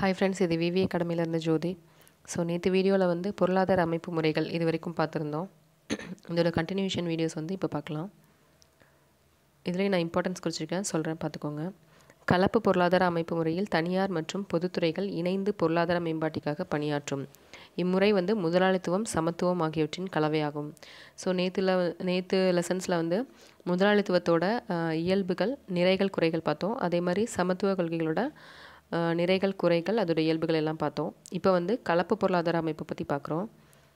hi friends இது விவி அகாடமியில் இருந்த ஜோதி ஸோ நேற்று வீடியோவில் வந்து பொருளாதார அமைப்பு முறைகள் இது வரைக்கும் பார்த்துருந்தோம் இதோட கண்டினியூஷன் வீடியோஸ் வந்து இப்போ பார்க்கலாம் இதுலேயும் நான் இம்பார்ட்டன்ஸ் குறிச்சிருக்கேன் சொல்கிறேன் பார்த்துக்கோங்க கலப்பு பொருளாதார அமைப்பு முறையில் தனியார் மற்றும் பொதுத்துறைகள் இணைந்து பொருளாதார மேம்பாட்டிற்காக பணியாற்றும் இம்முறை வந்து முதலாளித்துவம் சமத்துவம் ஆகியவற்றின் கலவையாகும் ஸோ நேற்றுல நேற்று லெசன்ஸில் வந்து முதலாளித்துவத்தோட அஹ், இயல்புகள் நிறைகள் குறைகள் பார்த்தோம் அதே மாதிரி சமத்துவ கொள்கைகளோட அஹ், நிறைகள் குறைகள் அதோட இயல்புகள் எல்லாம் பார்த்தோம் இப்போ வந்து கலப்பு பொருளாதார அமைப்பை பற்றி பார்க்குறோம்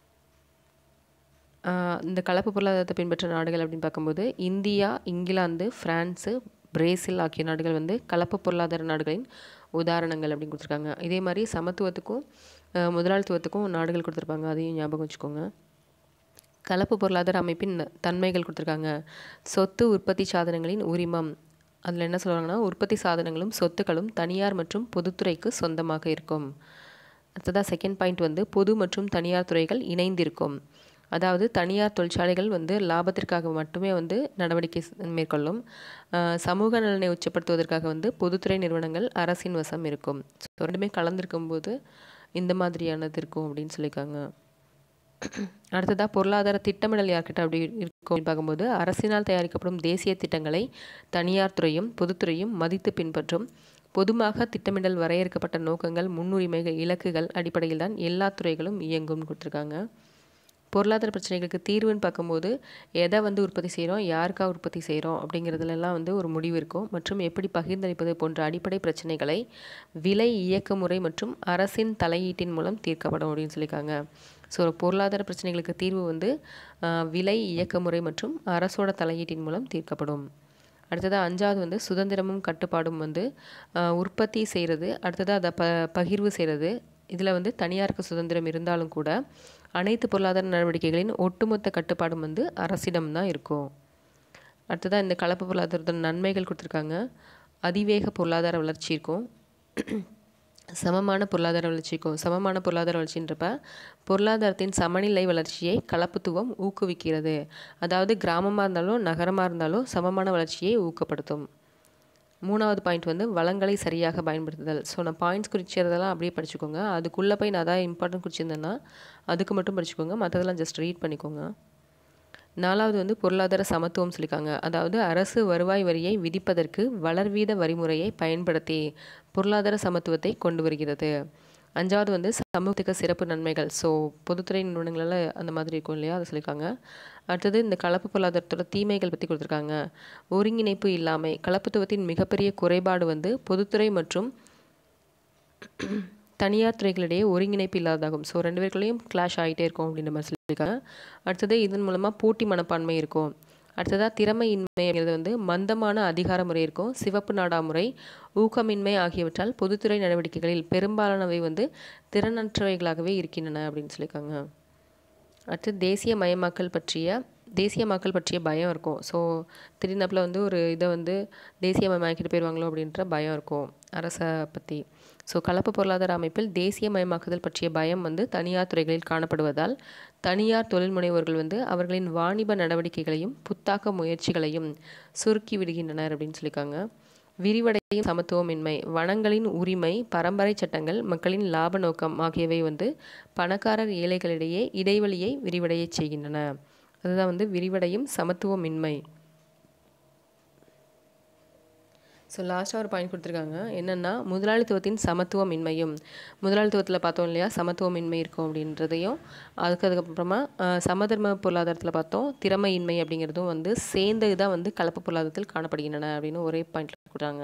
ஆஹ் இந்த கலப்பு பொருளாதாரத்தை பின்பற்ற நாடுகள் அப்படின்னு பார்க்கும்போது இந்தியா இங்கிலாந்து பிரான்ஸு பிரேசில் ஆகிய நாடுகள் வந்து கலப்பு பொருளாதார நாடுகளின் உதாரணங்கள் அப்படின்னு கொடுத்துருக்காங்க இதே மாதிரி சமத்துவத்துக்கும் ஆஹ் முதலாளித்துவத்துக்கும் நாடுகள் கொடுத்துருப்பாங்க அதையும் ஞாபகம் வச்சுக்கோங்க கலப்பு பொருளாதார அமைப்பின் ந- தன்மைகள் கொடுத்துருக்காங்க சொத்து உற்பத்தி சாதனங்களின் உரிமம் அதில் என்ன சொல்கிறாங்கன்னா உற்பத்தி சாதனங்களும் சொத்துக்களும் தனியார் மற்றும் பொதுத்துறைக்கு சொந்தமாக இருக்கும் அடுத்ததாக செகண்ட் பாயிண்ட் வந்து பொது மற்றும் தனியார் துறைகள் இணைந்திருக்கும் அதாவது தனியார் தொழிற்சாலைகள் வந்து லாபத்திற்காக மட்டுமே வந்து நடவடிக்கை ஸ்- மேற்கொள்ளும் ஆஹ் சமூக நலனை உச்சப்படுத்துவதற்காக வந்து பொதுத்துறை நிறுவனங்கள் அரசின் வசம் இருக்கும் ஸோ ரெண்டுமே கலந்திருக்கும் போது இந்த மாதிரியானது இருக்கும் அப்படின்னு சொல்லியிருக்காங்க அடுத்ததாக பொருளாதார திட்டமிடல் யார்கிட்ட அப்படி இருக்கும் அப்படின்னு பார்க்கும்போது அரசினால் தயாரிக்கப்படும் தேசிய திட்டங்களை தனியார் துறையும் பொதுத்துறையும் மதித்து பின்பற்றும் பொதுவாக திட்டமிடல் வரையறுக்கப்பட்ட நோக்கங்கள் முன்னுரிமைகள் இலக்குகள் அடிப்படையில் தான் எல்லா துறைகளும் இயங்கும்னு கொடுத்துருக்காங்க பொருளாதார பிரச்சனைகளுக்கு தீர்வுன்னு பார்க்கும்போது எதை வந்து உற்பத்தி செய்கிறோம் யாருக்காக உற்பத்தி செய்கிறோம் அப்படிங்கிறதுலலாம் வந்து ஒரு முடிவு இருக்கும் மற்றும் எப்படி பகிர்ந்தளிப்பது போன்ற அடிப்படை பிரச்சனைகளை விலை இயக்க முறை மற்றும் அரசின் தலையீட்டின் மூலம் தீர்க்கப்படும் அப்படின்னு சொல்லியிருக்காங்க ஸோ பொருளாதார பிரச்சனைகளுக்கு தீர்வு வந்து ஆஹ், விலை இயக்க முறை மற்றும் அரசோட தலையீட்டின் மூலம் தீர்க்கப்படும் அடுத்ததாக அஞ்சாவது வந்து சுதந்திரமும் கட்டுப்பாடும் வந்து ஆஹ், உற்பத்தி செய்கிறது அடுத்ததாக அதை ப பகிர்வு செய்கிறது இதில் வந்து தனியாருக்கு சுதந்திரம் இருந்தாலும் கூட அனைத்து பொருளாதார நடவடிக்கைகளின் ஒட்டுமொத்த கட்டுப்பாடும் வந்து அரசிடம் தான் இருக்கும் அடுத்ததாக இந்த கலப்பு பொருளாதாரத்தோட நன்மைகள் கொடுத்துருக்காங்க அதிவேக பொருளாதார வளர்ச்சி இருக்கும் சமமான பொருளாதார வளர்ச்சி இருக்கும் சமமான பொருளாதார வளர்ச்சின்றப்ப பொருளாதாரத்தின் சமநிலை வளர்ச்சியை கலப்புத்துவம் ஊக்குவிக்கிறது அதாவது கிராமமாக இருந்தாலும் நகரமாக இருந்தாலும் சமமான வளர்ச்சியை ஊக்கப்படுத்தும் மூணாவது பாயிண்ட் வந்து வளங்களை சரியாக பயன்படுத்துதல் ஸோ நான் பாயிண்ட்ஸ் குறிச்சதெல்லாம் அப்படியே படிச்சுக்கோங்க அதுக்குள்ளே போய் நான் அதான் இம்பார்ட்டன்ட் குறிச்சிருந்தேன்னா அதுக்கு மட்டும் படிச்சுக்கோங்க மற்றதெல்லாம் ஜஸ்ட் ரீட் பண்ணிக்கோங்க நாலாவது வந்து பொருளாதார சமத்துவம் சொல்லியிருக்காங்க அதாவது அரசு வருவாய் வரியை விதிப்பதற்கு வளர்வீத வரிமுறையை பயன்படுத்தி பொருளாதார சமத்துவத்தை கொண்டு வருகிறது அஞ்சாவது வந்து சமூகத்துக்கு சிறப்பு நன்மைகள் ஸோ பொதுத்துறை நிறுவனங்களால் அந்த மாதிரி இருக்கும் இல்லையா அதை சொல்லியிருக்காங்க அடுத்தது இந்த கலப்பு பொருளாதாரத்தோட தீமைகள் பற்றி கொடுத்துருக்காங்க ஒருங்கிணைப்பு இல்லாமை கலப்புத்துவத்தின் மிகப்பெரிய குறைபாடு வந்து பொதுத்துறை மற்றும் தனியார் துறைகளிடையே ஒருங்கிணைப்பு இல்லாததாகும் ஸோ ரெண்டு பேருக்குள்ளேயும் கிளாஷ் ஆகிட்டே இருக்கும் அப்படின்ற மாதிரி சொல்லியிருக்காங்க அடுத்தது இதன் மூலமாக போட்டி மனப்பான்மை இருக்கும் அடுத்ததாக திறமையின்மை அப்படிங்கிறது வந்து மந்தமான அதிகார முறை இருக்கும் சிவப்பு நாடா முறை ஊக்கமின்மை ஆகியவற்றால் பொதுத்துறை நடவடிக்கைகளில் பெரும்பாலானவை வந்து திறனற்றவைகளாகவே இருக்கின்றன அப்படின்னு சொல்லியிருக்காங்க அடுத்து தேசிய மயமாக்கல் பற்றிய தேசியமாக்கல் பற்றிய பயம் இருக்கும் ஸோ திடீர்னப்பில் வந்து ஒரு இதை வந்து தேசியமயமாக்கிட்டு போயிடுவாங்களோ அப்படின்ற பயம் இருக்கும் அரசை பற்றி ஸோ கலப்பு பொருளாதார அமைப்பில் தேசியமயமாக்குதல் பற்றிய பயம் வந்து தனியார் துறைகளில் காணப்படுவதால் தனியார் தொழில் முனைவோர்கள் வந்து அவர்களின் வாணிப நடவடிக்கைகளையும் புத்தாக்க முயற்சிகளையும் சுருக்கி விடுகின்றனர் அப்படின்னு சொல்லியிருக்காங்க விரிவடையும் சமத்துவமின்மை வனங்களின் உரிமை பரம்பரை சட்டங்கள் மக்களின் லாப நோக்கம் ஆகியவை வந்து பணக்காரர் ஏழைகளிடையே இடைவெளியை விரிவடையச் செய்கின்றன அதுதான் வந்து விரிவடையும் சமத்துவமின்மை ஸோ லாஸ்ட்டாக ஒரு பாயிண்ட் கொடுத்துருக்காங்க என்னென்னா முதலாளித்துவத்தின் சமத்துவமின்மையும் முதலாளித்துவத்தில் பார்த்தோம் இல்லையா சமத்துவமின்மை இருக்கும் அப்படின்றதையும் அதுக்கு அதுக்கப்புறமா ஆஹ், சமதர்ம பொருளாதாரத்தில் பார்த்தோம் திறமையின்மை அப்படிங்கிறதும் வந்து சேர்ந்தது தான் வந்து கலப்பு பொருளாதாரத்தில் காணப்படுகின்றன அப்படின்னு ஒரே பாயிண்டில் கொடுக்குறாங்க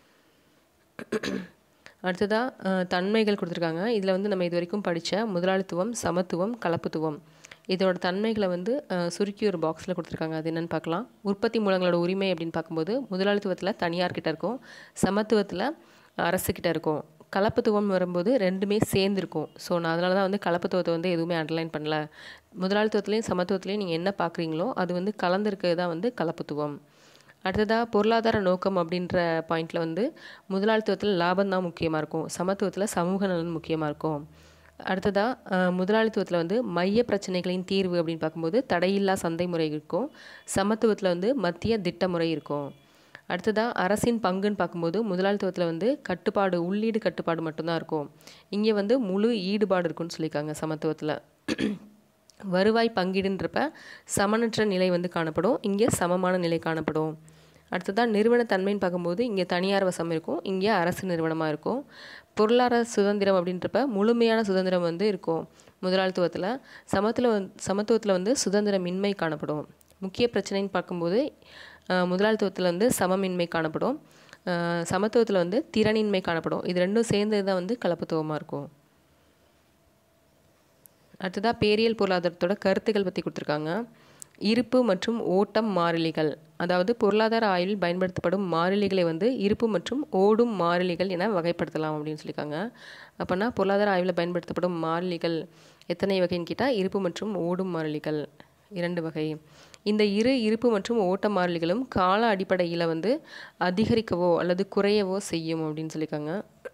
அடுத்ததாக தன்மைகள் கொடுத்துருக்காங்க இதில் வந்து நம்ம இது வரைக்கும் படித்த முதலாளித்துவம் சமத்துவம் கலப்புத்துவம் இதோட தன்மைகளை வந்து அஹ், சுருக்கி ஒரு பாக்ஸில் கொடுத்துருக்காங்க அது என்னென்னு பார்க்கலாம் உற்பத்தி மூலங்களோட உரிமை அப்படின்னு பார்க்கும்போது முதலாளித்துவத்தில் தனியார்கிட்ட இருக்கும் சமத்துவத்தில் அரசுக்கிட்ட இருக்கும் கலப்புத்துவம் வரும்போது ரெண்டுமே சேர்ந்துருக்கும் ஸோ நான் அதனால தான் வந்து கலப்புத்துவத்தை வந்து எதுவுமே அண்டர்லைன் பண்ணல முதலாளித்துவத்துலேயும் சமத்துவத்துலேயும் நீங்கள் என்ன பார்க்குறீங்களோ அது வந்து கலந்துருக்கிறது தான் வந்து கலப்புத்துவம் அடுத்ததாக பொருளாதார நோக்கம் அப்படின்ற பாயிண்டில் வந்து முதலாளித்துவத்தில் லாபம் தான் முக்கியமாக இருக்கும் சமத்துவத்தில் சமூக நலன் முக்கியமாக இருக்கும் அடுத்ததாக முதலாளித்துவத்தில் வந்து மைய பிரச்சனைகளின் தீர்வு அப்படின்னு பார்க்கும்போது தடையில்லா சந்தை முறை இருக்கும் சமத்துவத்தில் வந்து மத்திய திட்ட முறை இருக்கும் அடுத்ததாக அரசின் பங்குன்னு பார்க்கும்போது முதலாளித்துவத்தில் வந்து கட்டுப்பாடு உள்ளீடு கட்டுப்பாடு மட்டும்தான் இருக்கும் இங்கே வந்து முழு ஈடுபாடு இருக்குன்னு சொல்லியிருக்காங்க சமத்துவத்தில் வருவாய் பங்கீடுன்றப்ப சமனற்ற நிலை வந்து காணப்படும் இங்கே சமமான நிலை காணப்படும் அடுத்ததாக நிறுவனத்தன்மைன்னு பார்க்கும்போது இங்கே தனியார் வசம் இருக்கும் இங்கே அரசு நிறுவனமாக இருக்கும் பொருளாதார சுதந்திரம் அப்படின்றப்ப முழுமையான சுதந்திரம் வந்து இருக்கும் முதலாளித்துவத்தில் சமத்தில் வந் சமத்துவத்தில் வந்து சுதந்திரமின்மை காணப்படும் முக்கிய பிரச்சனைன்னு பார்க்கும்போது முதலாளித்துவத்தில் வந்து சமமின்மை காணப்படும் சமத்துவத்தில் வந்து திறனின்மை காணப்படும் இது ரெண்டும் சேர்ந்தது தான் வந்து கலப்புத்துவமாக இருக்கும் அடுத்ததாக பேரியல் பொருளாதாரத்தோட கருத்துக்கள் பற்றி கொடுத்துருக்காங்க இருப்பு மற்றும் ஓட்டம் மாறிலிகள் அதாவது பொருளாதார ஆய்வில் பயன்படுத்தப்படும் மாறிலிகளை வந்து இருப்பு மற்றும் ஓடும் மாறிலிகள் என வகைப்படுத்தலாம் அப்படின்னு சொல்லியிருக்காங்க அப்போனா பொருளாதார ஆய்வில் பயன்படுத்தப்படும் மாறிலிகள் எத்தனை வகைன்னு கேட்டால் இருப்பு மற்றும் ஓடும் மாறிலிகள் இரண்டு வகை இந்த இரு இருப்பு மற்றும் ஓட்ட மாறிலிகளும் கால அடிப்படையில் வந்து அதிகரிக்கவோ அல்லது குறையவோ செய்யும் அப்படின்னு சொல்லியிருக்காங்க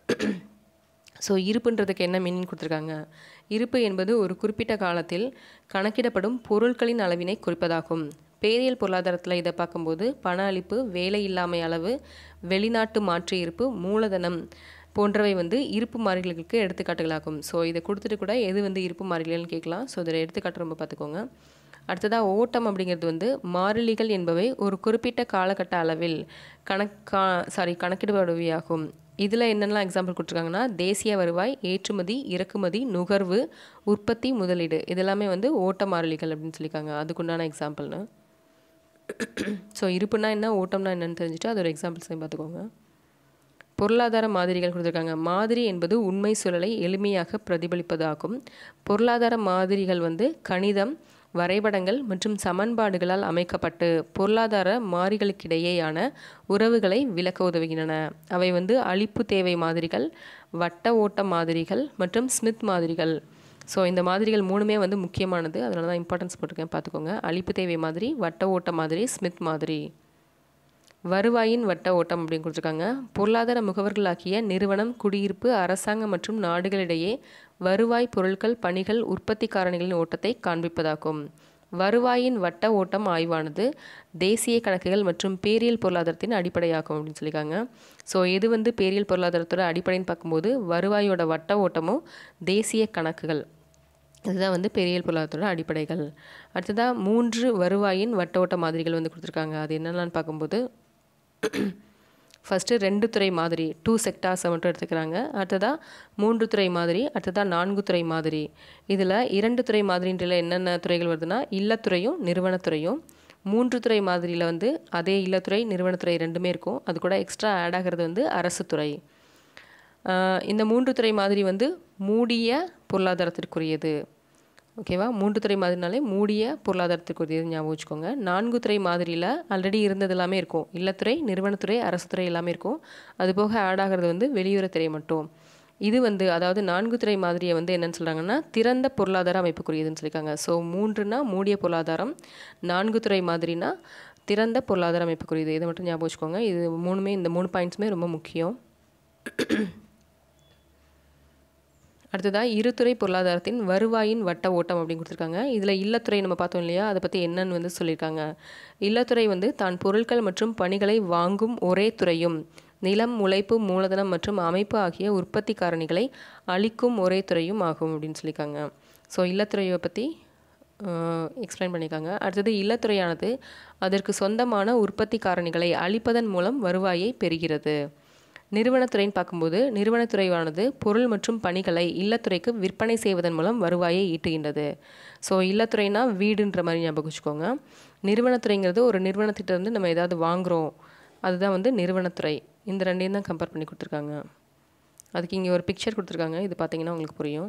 ஸோ இருப்புன்றதுக்கு என்ன மீனிங் கொடுத்துருக்காங்க இருப்பு என்பது ஒரு குறிப்பிட்ட காலத்தில் கணக்கிடப்படும் பொருட்களின் அளவினை குறிப்பதாகும் பேரியல் பொருளாதாரத்தில் இதை பார்க்கும்போது பண அளிப்பு வேலை இல்லாமை அளவு வெளிநாட்டு மாற்று இருப்பு மூலதனம் போன்றவை வந்து இருப்பு மாறிகளுக்கு எடுத்துக்காட்டுகளாகும் ஸோ இதை கொடுத்துட்டு கூட எது வந்து இருப்பு மாறிகள்னு கேட்கலாம் ஸோ இதில் எடுத்துக்காட்டு ரொம்ப பார்த்துக்கோங்க அடுத்ததாக ஓட்டம் அப்படிங்கிறது வந்து மாறிலிகள் என்பவை ஒரு குறிப்பிட்ட காலகட்ட அளவில் கணக்கா சாரி கணக்கிடுபடுவையாகும் இதில் என்னென்னலாம் எக்ஸாம்பிள் கொடுத்துருக்காங்கன்னா தேசிய வருவாய் ஏற்றுமதி இறக்குமதி நுகர்வு உற்பத்தி முதலீடு இதெல்லாமே வந்து ஓட்ட மாறிலிகள் அப்படின்னு சொல்லியிருக்காங்க அதுக்குண்டான எக்ஸாம்பிள்னு ஸோ இருப்புனா என்ன ஓட்டம்னா என்னன்னு தெரிஞ்சுட்டு அது ஒரு எக்ஸாம்பிள்ஸையும் பார்த்துக்கோங்க பொருளாதார மாதிரிகள் கொடுத்துருக்காங்க மாதிரி என்பது உண்மை சூழலை எளிமையாக பிரதிபலிப்பதாகும் பொருளாதார மாதிரிகள் வந்து கணிதம் வரைபடங்கள் மற்றும் சமன்பாடுகளால் அமைக்கப்பட்டு பொருளாதார மாறிகளுக்கிடையேயான உறவுகளை விளக்க உதவுகின்றன அவை வந்து அழிப்பு தேவை மாதிரிகள் வட்ட ஓட்ட மாதிரிகள் மற்றும் ஸ்மித் மாதிரிகள் ஸோ இந்த மாதிரிகள் மூணுமே வந்து முக்கியமானது அதனால தான் இம்பார்ட்டன்ஸ் போட்டிருக்கேன் பார்த்துக்கோங்க அழிப்பு தேவை மாதிரி வட்ட ஓட்ட மாதிரி ஸ்மித் மாதிரி வருவாயின் வட்ட ஓட்டம் அப்படின்னு கொடுத்துருக்காங்க பொருளாதார முகவர்களாக்கிய நிறுவனம் குடியிருப்பு அரசாங்கம் மற்றும் நாடுகளிடையே வருவாய் பொருட்கள் பணிகள் உற்பத்தி காரணிகளின் ஓட்டத்தை காண்பிப்பதாகும் வருவாயின் வட்ட ஓட்டம் ஆய்வானது தேசிய கணக்குகள் மற்றும் பேரியல் பொருளாதாரத்தின் அடிப்படையாகும் அப்படின்னு சொல்லியிருக்காங்க ஸோ எது வந்து பேரியல் பொருளாதாரத்தோட அடிப்படைன்னு பார்க்கும்போது வருவாயோட வட்ட ஓட்டமும் தேசிய கணக்குகள் இதுதான் வந்து பெரியல் பொருளாதாரத்தோட அடிப்படைகள் அடுத்ததாக மூன்று வருவாயின் வட்ட ஓட்ட மாதிரிகள் வந்து கொடுத்துருக்காங்க அது என்னென்னு பார்க்கும்போது ஃபஸ்ட்டு ரெண்டு துறை மாதிரி டூ செக்டார்ஸை மட்டும் எடுத்துக்கிறாங்க அடுத்ததாக மூன்று துறை மாதிரி அடுத்ததாக நான்கு துறை மாதிரி இதில் இரண்டு துறை மாதிரின்றல என்னென்ன துறைகள் வருதுன்னா இல்லத்துறையும் நிறுவனத்துறையும் மூன்று துறை மாதிரியில் வந்து அதே இல்லத்துறை நிறுவனத்துறை ரெண்டுமே இருக்கும் அது கூட எக்ஸ்ட்ரா ஆட் ஆகிறது வந்து அரசு துறை இந்த மூன்று துறை மாதிரி வந்து மூடிய பொருளாதாரத்திற்குரியது ஓகேவா மூன்று துறை மாதிரினாலே மூடிய பொருளாதாரத்துக்குரியது ஞாபகம் வச்சுக்கோங்க நான்கு துறை மாதிரியில் ஆல்ரெடி இருந்தது எல்லாமே இருக்கும் இல்லத்துறை நிறுவனத்துறை அரசு துறை எல்லாமே இருக்கும் அது போக ஆட் ஆகிறது வந்து வெளியுறவுத்துறை மட்டும் இது வந்து அதாவது நான்கு துறை மாதிரியை வந்து என்னென்னு சொல்கிறாங்கன்னா திறந்த பொருளாதார அமைப்புக்குரியதுன்னு சொல்லியிருக்காங்க ஸோ மூன்றுனா மூடிய பொருளாதாரம் நான்கு துறை மாதிரினா திறந்த பொருளாதார அமைப்புக்குரியது இதை மட்டும் ஞாபகம் வச்சுக்கோங்க இது மூணுமே இந்த மூணு பாயிண்ட்ஸுமே ரொம்ப முக்கியம் அடுத்ததாக இருதுறை பொருளாதாரத்தின் வருவாயின் வட்ட ஓட்டம் அப்படின்னு கொடுத்துருக்காங்க இதில் இல்லத்துறை நம்ம பார்த்தோம் இல்லையா அதை பற்றி என்னன்னு வந்து சொல்லியிருக்காங்க இல்லத்துறை வந்து தான் பொருட்கள் மற்றும் பணிகளை வாங்கும் ஒரே துறையும் நிலம் உழைப்பு மூலதனம் மற்றும் அமைப்பு ஆகிய உற்பத்தி காரணிகளை அளிக்கும் ஒரே துறையும் ஆகும் அப்படின்னு சொல்லியிருக்காங்க ஸோ இல்லத்துறையை பற்றி எக்ஸ்பிளைன் பண்ணியிருக்காங்க அடுத்தது இல்லத்துறையானது அதற்கு சொந்தமான உற்பத்தி காரணிகளை அளிப்பதன் மூலம் வருவாயை பெறுகிறது நிறுவனத்துறைன்னு பார்க்கும்போது நிறுவனத்துறையானது பொருள் மற்றும் பணிகளை இல்லத்துறைக்கு விற்பனை செய்வதன் மூலம் வருவாயை ஈட்டுகின்றது ஸோ இல்லத்துறைனா வீடுன்ற மாதிரி ஞாபகம் வச்சுக்கோங்க நிறுவனத்துறைங்கிறது ஒரு நிறுவனத்திட்ட இருந்து நம்ம ஏதாவது வாங்குகிறோம் அதுதான் வந்து நிறுவனத்துறை இந்த ரெண்டையும் தான் கம்பேர் பண்ணி கொடுத்துருக்காங்க அதுக்கு இங்கே ஒரு பிக்சர் கொடுத்துருக்காங்க இது பார்த்தீங்கன்னா உங்களுக்கு புரியும்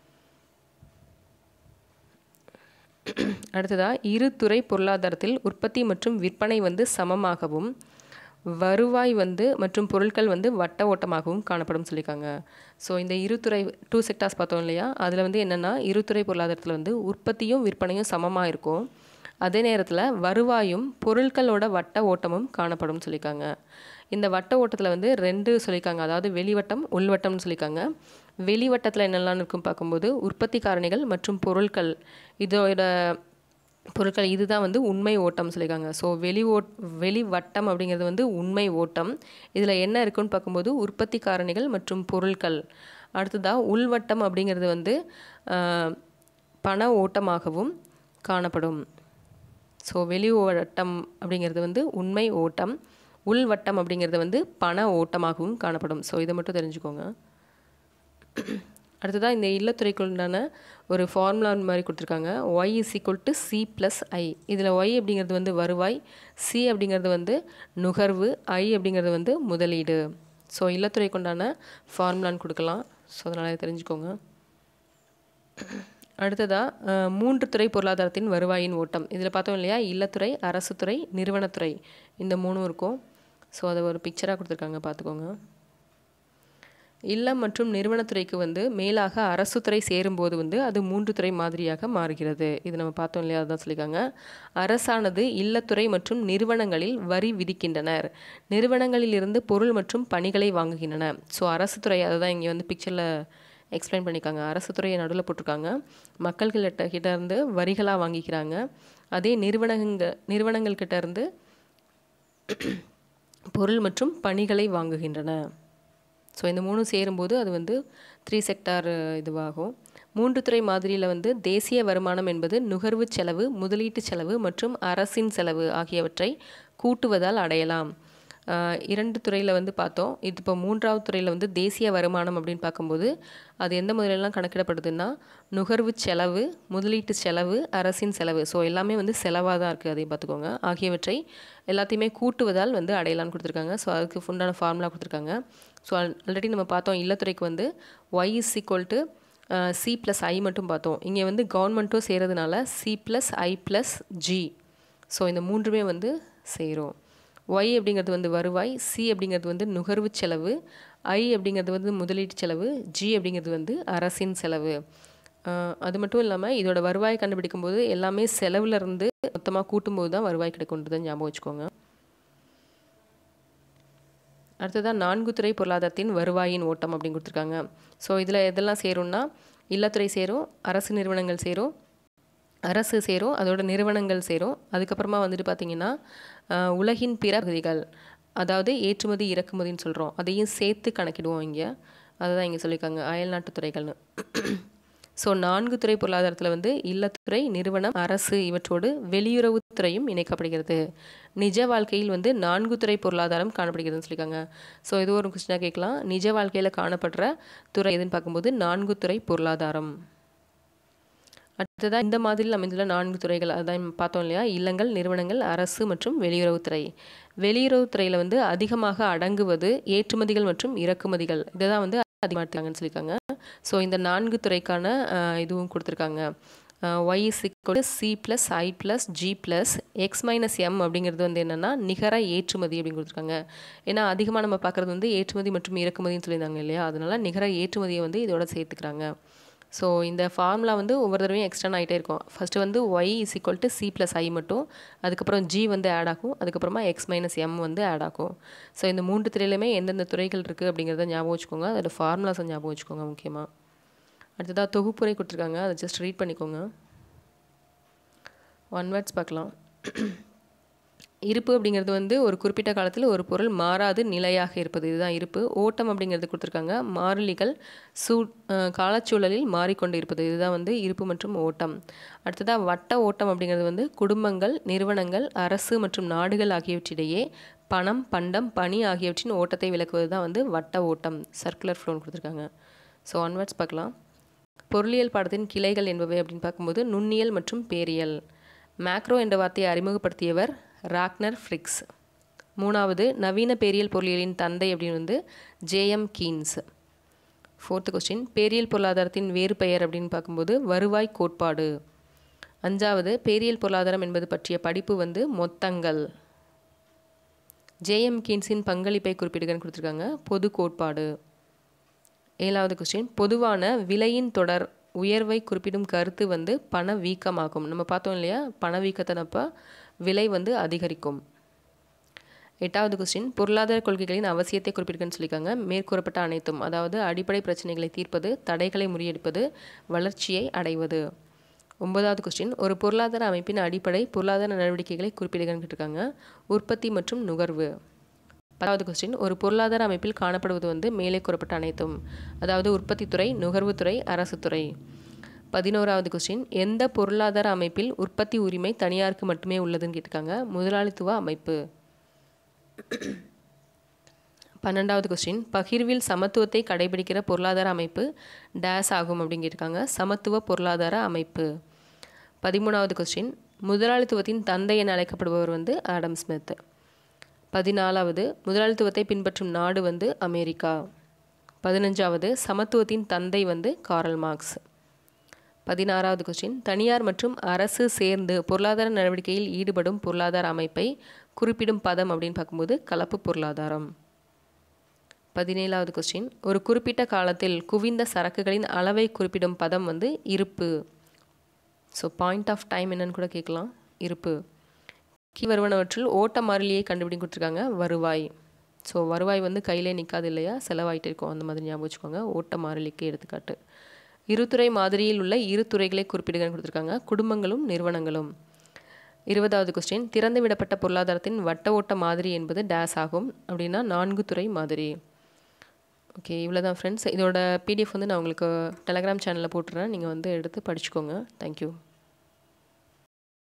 அடுத்ததாக இரு துறை பொருளாதாரத்தில் உற்பத்தி மற்றும் விற்பனை வந்து சமமாகவும் வருவாய் வந்து மற்றும் பொருட்கள் வந்து வட்ட ஓட்டமாகவும் காணப்படும் சொல்லியிருக்காங்க ஸோ இந்த இருதுறை டூ செக்டார்ஸ் பார்த்தோம் இல்லையா அதில் வந்து என்னென்னா இருதுறை பொருளாதாரத்தில் வந்து உற்பத்தியும் விற்பனையும் சமமாக இருக்கும் அதே நேரத்தில் வருவாயும் பொருட்களோட வட்ட ஓட்டமும் காணப்படும் சொல்லியிருக்காங்க இந்த வட்ட ஓட்டத்தில் வந்து ரெண்டு சொல்லியிருக்காங்க அதாவது வெளிவட்டம் உள்வட்டம்னு சொல்லியிருக்காங்க வெளிவட்டத்தில் என்னெல்லாம் இருக்கும் பார்க்கும்போது உற்பத்தி காரணிகள் மற்றும் பொருட்கள் இதோட பொருட்கள் இதுதான் வந்து உண்மை ஓட்டம் சொல்லியிருக்காங்க ஸோ வெளி ஓட் வெளி வட்டம் அப்படிங்கிறது வந்து உண்மை ஓட்டம் இதில் என்ன இருக்குன்னு பார்க்கும்போது உற்பத்தி காரணிகள் மற்றும் பொருட்கள் அடுத்ததாக உள்வட்டம் அப்படிங்கிறது வந்து ஆஹ், பண ஓட்டமாகவும் காணப்படும் ஸோ வெளி வட்டம் அப்படிங்கிறது வந்து உண்மை ஓட்டம் உள் வட்டம் அப்படிங்கிறது வந்து பண ஓட்டமாகவும் காணப்படும் ஸோ இதை மட்டும் தெரிஞ்சுக்கோங்க அடுத்ததாக இந்த இல்லத்துறைக்கு உண்டான ஒரு ஃபார்முலா மாதிரி கொடுத்துருக்காங்க Y is equal to C plus I இதில் ஒய் அப்படிங்கிறது வந்து வருவாய் சி அப்படிங்கிறது வந்து நுகர்வு ஐ அப்படிங்கிறது வந்து முதலீடு ஸோ இல்லத்துறைக்கு உண்டான ஃபார்முலான்னு கொடுக்கலாம் ஸோ அதனால் இதை தெரிஞ்சுக்கோங்க அடுத்ததாக மூன்று துறை பொருளாதாரத்தின் வருவாயின் ஓட்டம் இதில் பார்த்தோம் இல்லையா இல்லத்துறை அரசுத்துறை நிறுவனத்துறை இந்த மூணும் இருக்கும் ஸோ அதை ஒரு பிக்சராக கொடுத்துருக்காங்க பார்த்துக்கோங்க இல்லம் மற்றும் நிறுவனத்துறைக்கு வந்து மேலாக அரசுத்துறை சேரும்போது வந்து அது மூன்று துறை மாதிரியாக மாறுகிறது இது நம்ம பார்த்தோம் இல்லையா அதான் சொல்லியிருக்காங்க அரசானது இல்லத்துறை மற்றும் நிறுவனங்களில் வரி விதிக்கின்றனர் நிறுவனங்களில் இருந்து பொருள் மற்றும் பணிகளை வாங்குகின்றன ஸோ அரசுத்துறை அதை தான் இங்கே வந்து பிக்சரில் எக்ஸ்பிளைன் பண்ணியிருக்காங்க அரசு துறையை நடுவில் போட்டிருக்காங்க மக்கள்கிட்ட கிட்ட இருந்து வரிகளாக வாங்கிக்கிறாங்க அதே நிறுவனங்க நிறுவனங்கள் கிட்ட இருந்து பொருள் மற்றும் பணிகளை வாங்குகின்றன ஸோ இந்த மூணும் சேரும்போது அது வந்து த்ரீ செக்டார் இதுவாகும் மூன்று துறை மாதிரியில் வந்து தேசிய வருமானம் என்பது நுகர்வு செலவு முதலீட்டு செலவு மற்றும் அரசின் செலவு ஆகியவற்றை கூட்டுவதால் அடையலாம் ஆஹ் இரண்டு துறையில் வந்து பார்த்தோம் இது இப்போ மூன்றாவது துறையில் வந்து தேசிய வருமானம் அப்படின்னு பார்க்கும்போது அது எந்த முறையிலலாம் கணக்கிடப்படுதுன்னா நுகர்வு செலவு முதலீட்டு செலவு அரசின் செலவு ஸோ எல்லாமே வந்து செலவாக தான் இருக்குது அதையும் பார்த்துக்கோங்க ஆகியவற்றை எல்லாத்தையுமே கூட்டுவதால் வந்து அடையலாம்னு கொடுத்துருக்காங்க ஸோ அதுக்கு ஃபுண்டான ஃபார்முலா கொடுத்துருக்காங்க ஸோ ஆல்ரெடி நம்ம பார்த்தோம் இல்லத்துறைக்கு வந்து Y is equal to C plus I மட்டும் பார்த்தோம் இங்கே வந்து கவர்மெண்ட்டும் செய்கிறதுனால C plus I plus G so இந்த மூன்றுமே வந்து சேரும் ஒய் அப்படிங்கிறது வந்து வருவாய் சி அப்படிங்கிறது வந்து நுகர்வு செலவு ஐ அப்படிங்கிறது வந்து முதலீட்டு செலவு ஜி அப்படிங்கிறது வந்து அரசின் செலவு ஆஹ் அது மட்டும் இல்லாமல் இதோட வருவாய் கண்டுபிடிக்கும் போது எல்லாமே செலவுல இருந்து மொத்தமாக கூட்டும்போது தான் வருவாய் கிடைக்கும்ன்றதை ஞாபகம் வச்சுக்கோங்க அடுத்ததாக நான்கு துறை பொருளாதாரத்தின் வருவாயின் ஓட்டம் அப்படின்னு கொடுத்துருக்காங்க ஸோ இதில் எதெல்லாம் சேரும்னா இல்லத்துறை சேரும் அரசு நிறுவனங்கள் சேரும் அரசு சேரும் அதோட நிறுவனங்கள் சேரும் அதுக்கப்புறமா வந்துட்டு பார்த்திங்கன்னா ஆஹ், உலகின் பிற பகுதிகள் அதாவது ஏற்றுமதி இறக்குமதின்னு சொல்கிறோம் அதையும் சேர்த்து கணக்கிடுவோம் இங்கே அதுதான் இங்கே சொல்லியிருக்காங்க அயல்நாட்டு துறைகள்னு ஸோ நான்கு துறை பொருளாதாரத்தில் வந்து இல்லத்துறை நிறுவனம் அரசு இவற்றோடு வெளியுறவுத்துறையும் இணைக்கப்படுகிறது நிஜ வாழ்க்கையில் வந்து நான்கு துறை பொருளாதாரம் காணப்படுகிறதுன்னு சொல்லியிருக்காங்க ஸோ இது ஒரு கொஸ்டினாக கேட்கலாம் நிஜ வாழ்க்கையில் காணப்படுற துறை எதுன்னு பார்க்கும்போது நான்கு துறை பொருளாதாரம் அடுத்ததாக இந்த மாதிரியில் அமைந்துள்ள நான்கு துறைகள் அதான் பார்த்தோம் இல்லையா இல்லங்கள் நிறுவனங்கள் அரசு மற்றும் வெளியுறவுத்துறை வெளியுறவுத்துறையில் வந்து அதிகமாக அடங்குவது ஏற்றுமதிகள் மற்றும் இறக்குமதிகள் இதை தான் வந்து அதிகமாட்டாங்கன்னு சொல்லியிருக்காங்க ஸோ இந்த நான்கு துறைக்கான அஹ், இதுவும் கொடுத்துருக்காங்க Y is equal C plus I plus G plus X minus M அப்படிங்கிறது வந்து என்னென்னா நிகர ஏற்றுமதி அப்படின்னு கொடுத்துருக்காங்க ஏன்னா அதிகமாக நம்ம பார்க்குறது வந்து ஏற்றுமதி மற்றும் இறக்குமதின்னு சொல்லியிருந்தாங்க இல்லையா அதனால நிகர ஏற்றுமதியை வந்து இதோட சேர்த்துக்கிறாங்க ஸோ இந்த ஃபார்முலா வந்து ஒவ்வொரு தடவையும் எக்ஸ்டர்ன் ஆகிட்டே இருக்கும் ஃபஸ்ட்டு வந்து Y is equal to C plus I மட்டும் அதுக்கப்புறம் ஜி வந்து ஆட் ஆகும் அதுக்கப்புறமா எக்ஸ் மைனஸ் எம் வந்து ஆட் ஆகும் ஸோ இந்த மூன்று துறையிலுமே எந்தெந்த துறைகள் இருக்குது அப்படிங்கிறத ஞாபகம் வச்சுக்கோங்க அதோட ஃபார்முலாஸை ஞாபகம் வச்சுக்கோங்க முக்கியமாக அடுத்ததாக தொகுப்புரை கொடுத்துருக்காங்க அதை ஜஸ்ட் ரீட் பண்ணிக்கோங்க ஒன் வேர்ட்ஸ் பார்க்கலாம் இருப்பு அப்படிங்கிறது வந்து ஒரு குறிப்பிட்ட காலத்தில் ஒரு பொருள் மாறாது நிலையாக இருப்பது இதுதான் இருப்பு ஓட்டம் அப்படிங்கிறது கொடுத்துருக்காங்க மாறிலிகள் சூ அஹ் காலச்சூழலில் மாறிக்கொண்டு இருப்பது இதுதான் வந்து இருப்பு மற்றும் ஓட்டம் அடுத்ததாக வட்ட ஓட்டம் அப்படிங்கிறது வந்து குடும்பங்கள் நிறுவனங்கள் அரசு மற்றும் நாடுகள் ஆகியவற்றிடையே பணம் பண்டம் பணி ஆகியவற்றின் ஓட்டத்தை விளக்குவது தான் வந்து வட்ட ஓட்டம் சர்க்குலர் ஃப்ளோன்னு கொடுத்துருக்காங்க ஸோ ஒன்வர்ட்ஸ் பார்க்கலாம் பொருளியல் பாடத்தின் கிளைகள் என்பவை அப்படின்னு பார்க்கும்போது நுண்ணியல் மற்றும் பேரியல் மேக்ரோ என்ற வார்த்தையை அறிமுகப்படுத்தியவர் ராக்னர் ஃப்ரிக்ஸ் மூணாவது நவீன பேரியல் பொருளியலின் தந்தை அப்படின்னு வந்து ஜேஎம் கீன்ஸ் ஃபோர்த்து கொஸ்டின் பேரியல் பொருளாதாரத்தின் வேறு பெயர் அப்படின்னு பார்க்கும்போது வருவாய் கோட்பாடு அஞ்சாவது பேரியல் பொருளாதாரம் என்பது பற்றிய படிப்பு வந்து மொத்தங்கள் ஜேஎம் கீன்ஸின் பங்களிப்பை குறிப்பிடுகன்னு கொடுத்துருக்காங்க பொது கோட்பாடு ஏழாவது கொஸ்டின் பொதுவான விலையின் தொடர் உயர்வை குறிப்பிடும் கருத்து வந்து பண வீக்கமாகும் நம்ம பார்த்தோம் இல்லையா பண வீக்கத்தினப்ப விலை வந்து அதிகரிக்கும் எட்டாவது கொஸ்டின் பொருளாதார கொள்கைகளின் அவசியத்தை குறிப்பிடுங்கன்னு சொல்லியிருக்காங்க மேற்கூறப்பட்ட அனைத்தும் அதாவது அடிப்படை பிரச்சனைகளை தீர்ப்பது தடைகளை முறியடிப்பது வளர்ச்சியை அடைவது ஒன்பதாவது கொஸ்டின் ஒரு பொருளாதார அமைப்பின் அடிப்படை பொருளாதார நடவடிக்கைகளை குறிப்பிடுகன்னு கேட்டிருக்காங்க உற்பத்தி மற்றும் நுகர்வு பத்தாவது கொஸ்டின் ஒரு பொருளாதார அமைப்பில் காணப்படுவது வந்து மேலே கூறப்பட்ட அனைத்தும் அதாவது உற்பத்தித்துறை நுகர்வுத்துறை அரசுத்துறை பதினோராவது கொஸ்டின் எந்த பொருளாதார அமைப்பில் உற்பத்தி உரிமை தனியாருக்கு மட்டுமே உள்ளதுன்னு கேட்டிருக்காங்க முதலாளித்துவ அமைப்பு பன்னெண்டாவது கொஸ்டின் பகிர்வில் சமத்துவத்தை கடைபிடிக்கிற பொருளாதார அமைப்பு டேஸ் ஆகும் அப்படின்னு கேட்டிருக்காங்க சமத்துவ பொருளாதார அமைப்பு பதிமூணாவது கொஸ்டின் முதலாளித்துவத்தின் தந்தை என அழைக்கப்படுபவர் வந்து ஆடம் ஸ்மித் பதினாலாவது முதலாளித்துவத்தை பின்பற்றும் நாடு வந்து அமெரிக்கா பதினஞ்சாவது சமத்துவத்தின் தந்தை வந்து காரல் மார்க்ஸ் பதினாறாவது கொஸ்டின் தனியார் மற்றும் அரசு சேர்ந்து பொருளாதார நடவடிக்கையில் ஈடுபடும் பொருளாதார அமைப்பை குறிப்பிடும் பதம் அப்படின்னு பார்க்கும்போது கலப்பு பொருளாதாரம் பதினேழாவது கொஸ்டின் ஒரு குறிப்பிட்ட காலத்தில் குவிந்த சரக்குகளின் அளவை குறிப்பிடும் பதம் வந்து இருப்பு ஸோ பாயிண்ட் ஆஃப் டைம் என்னன்னு கூட கேட்கலாம் இருப்பு கீ வருவனவற்றில் ஓட்ட மாறிலியை கண்டுபிடி கொடுத்துருக்காங்க வருவாய் ஸோ வருவாய் வந்து கையிலே நிற்காது இல்லையா செலவாயிட்டு இருக்கும் அந்த மாதிரி ஞாபகம் வச்சுக்கோங்க ஓட்ட மாறிலிக்கு எடுத்துக்காட்டு இருதுறை மாதிரியில் உள்ள இரு துறைகளை குறிப்பிடுகன்னு கொடுத்துருக்காங்க குடும்பங்களும் நிறுவனங்களும் இருபதாவது கொஸ்டின் திறந்து விடப்பட்ட பொருளாதாரத்தின் வட்ட ஓட்ட மாதிரி என்பது டேஸ் ஆகும் அப்படின்னா நான்கு துறை மாதிரி ஓகே இவ்வளோ தான் ஃப்ரெண்ட்ஸ் இதோட பிடிஎஃப் வந்து நான் உங்களுக்கு டெலகிராம் சேனலில் போட்டுறேன் நீங்கள் வந்து எடுத்து படிச்சுக்கோங்க தேங்க்யூ